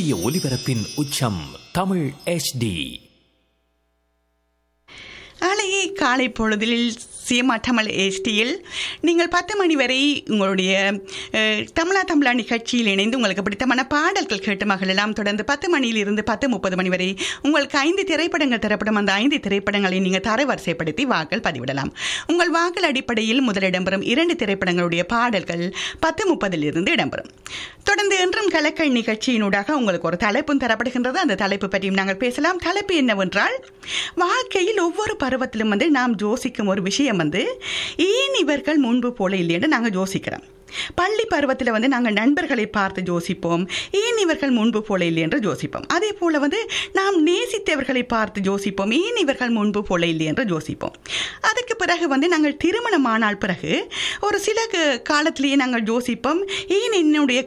சூரிய ஒளிபரப்பின் உச்சம் தமிழ் HD நாளையே காலை பொழுதில் சீமா தமிழ் ஏஸ்டியில் நீங்கள் பத்து மணி வரை உங்களுடைய அஹ், தமிழா தமிழா நிகழ்ச்சியில் இணைந்து உங்களுக்கு பிடித்தமான பாடல்கள் கேட்டு மகளெல்லாம் தொடர்ந்து பத்து மணியிலிருந்து பத்து முப்பது மணி வரை உங்களுக்கு ஐந்து திரைப்படங்கள் தரப்படும் அந்த ஐந்து திரைப்படங்களை நீங்கள் தரவரிசைப்படுத்தி வாக்கள் பதிவிடலாம் உங்கள் வாக்கள் அடிப்படையில் முதல் இடம்பெறும் இரண்டு திரைப்படங்களுடைய பாடல்கள் பத்து முப்பதிலிருந்து இடம்பெறும் தொடர்ந்து என்றும் கலக்கல் நிகழ்ச்சியினூடாக உங்களுக்கு ஒரு தலைப்பும் தரப்படுகின்றது அந்த தலைப்பு பற்றியும் நாங்கள் பேசலாம் தலைப்பு என்னவென்றால் வாழ்க்கையில் ஒவ்வொரு பருவத்திலும் வந்து நாம் யோசிக்கும் ஒரு விஷயம் வந்து ஏன் இவர்கள் முன்பு போல இல்லை என்று நாங்கள் யோசிக்கிறோம் பள்ளி பருவத்தில் வந்து நாங்கள் நண்பர்களை பார்த்து யோசிப்போம் ஏன் இவர்கள் முன்பு போல இல்லை என்று யோசிப்போம் அதே போல் வந்து நாம் நேசித்தவர்களை பார்த்து யோசிப்போம் ஏன் இவர்கள் முன்பு போல இல்லை என்று யோசிப்போம் அதுக்கு பிறகு வந்து நாங்கள் திருமணமானால் பிறகு ஒரு சில க- காலத்திலேயே நாங்கள் யோசிப்போம் ஏன் என்னுடைய